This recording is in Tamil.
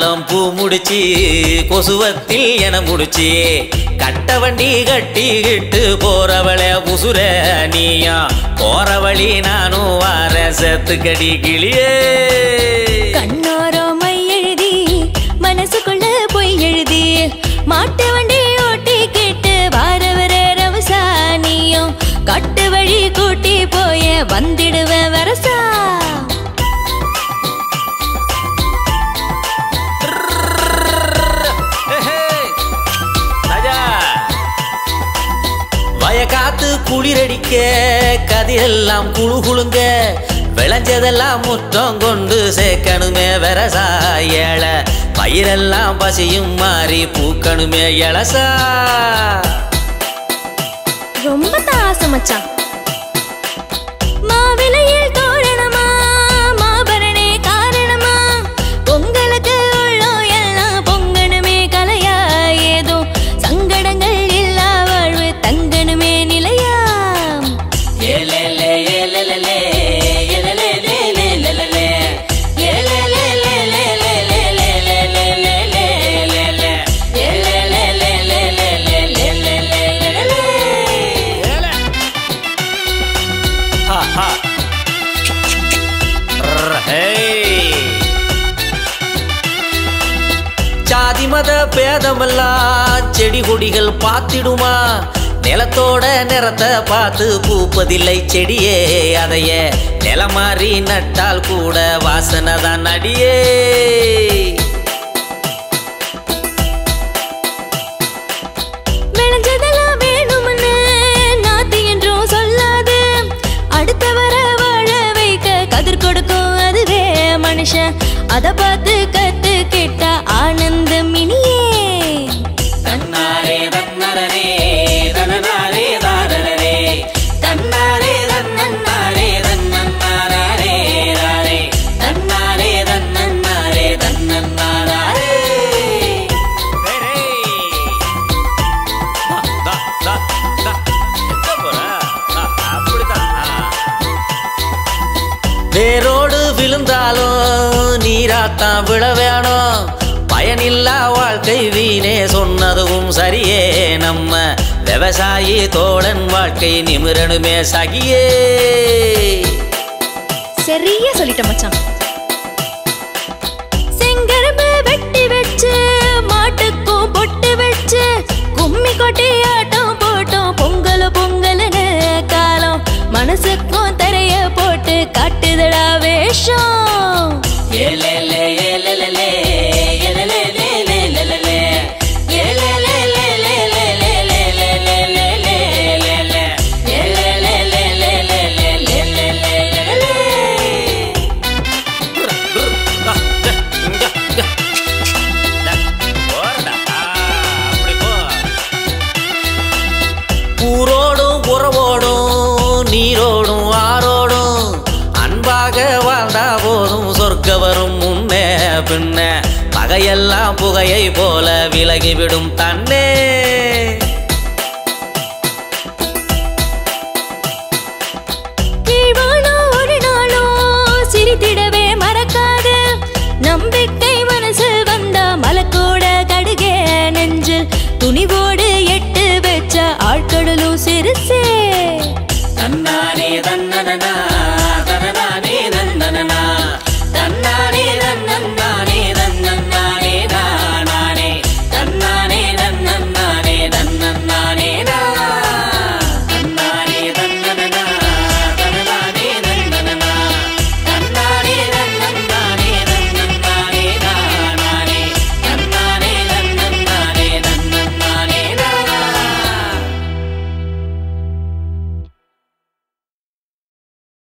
காலம் பூ முடிச்சு கொசுவத்தில் என முடிச்சு கட்ட வண்டி கட்டிக்கிட்டு போறவளே உசுர நீயா போற வழி நானும் வார செத்துக்கடி கிளியே கண்ணோரோ மை எழுதி மனசுக்குள்ள பொய் எழுதி மாட்டு வண்டி ஓட்டி கேட்டு வாரவர ரவசானியும் கட்டு வழி கூட்டி போய வந்திடுவேன் வரசா ராஜா வயக்காத்து குளிரடிக்க கதிரெல்லாம் குழு குழுங்க விளைஞ்சதெல்லாம் முற்றம் கொண்டு சேர்க்கணுமே வெரசா ஏழ பயிரெல்லாம் பசியும் மாறி பூக்கணுமே எழசா ரொம்ப தாசம் மச்சான் மாவிலையில் தோரணமா மாபரணே காரணமா பொங்கலுக்கு உள்ளோம் எல்லாம் பொங்கணுமே கலையா ஏதோ சங்கடங்கள் இல்லா வாழ்வு தங்கணுமே நிலையா ஏலேலே ஏலேலே ஏலேலே ஏலேலே ஜாதி மத பேதமெல்லாம் செடி கொடிகள் பார்த்திடுமா நிலத்தோட நிறத்தை பார்த்து பூப்பதில்லை செடியே அதைய நிலமாறி நட்டால் கூட வாசனை தான் அடியே விளைஞ்சதெல்லாம் வேணும்னு நாத்து என்றும் சொல்லாது அடுத்தவர வாழ வைக்க கதிர் கொடுக்கும் அதுவே மனுஷன் அத பார்த்து கத்துக்கிட்ட ஆனந்தம் இனியே தன்னாரே தன்னரரே தனனாரே தாரரரே தன்னாரே தன்னன்னாரே தன்னன்னாரே ராரே தன்னாரே தன்னன்னாரே தன்னன்னாரே வேரோடு விழுந்தாலும் நீராத்தான் விழ வேணும் பயனில்லா வாழ்க்கை வீணே சொன்னதும் சரியே நம்ம விவசாயி தோழன் வாழ்க்கை நிமிரணுமே சகியே சரியா சொல்லிட்ட மச்சான் செங்கரும்பு வெட்டி வச்சு மாட்டுக்கும் பொட்டு வச்சு கும்மி கொட்டி ஆட்டம் போட்டோம் பொங்கல் பொங்கல்னு காலம் மனசுக்கும் தரைய போட்டு காட்டுதடா வேஷம் ஏலேலே ஏலேலே ஏலேலே ஏலேலே ஊரோடும் உறவோடும் நீரோடும் ஆரோடும் அன்பாக வாழ்ந்தா போதும் சொர்க்க வரும் முன்னே பின்ன பகையெல்லாம் புகையை போல விலகிவிடும் தன்னே கீழ்வானோ ஒரு நாளும் சிரித்திடவே மறக்காது நம்பிக்கை மனசில் வந்தா மலக்கூட கடுகே நெஞ்சில் துணிவோடு எட்டு வச்ச ஆட்களும் சிறுசே தன்னானே தன்னனா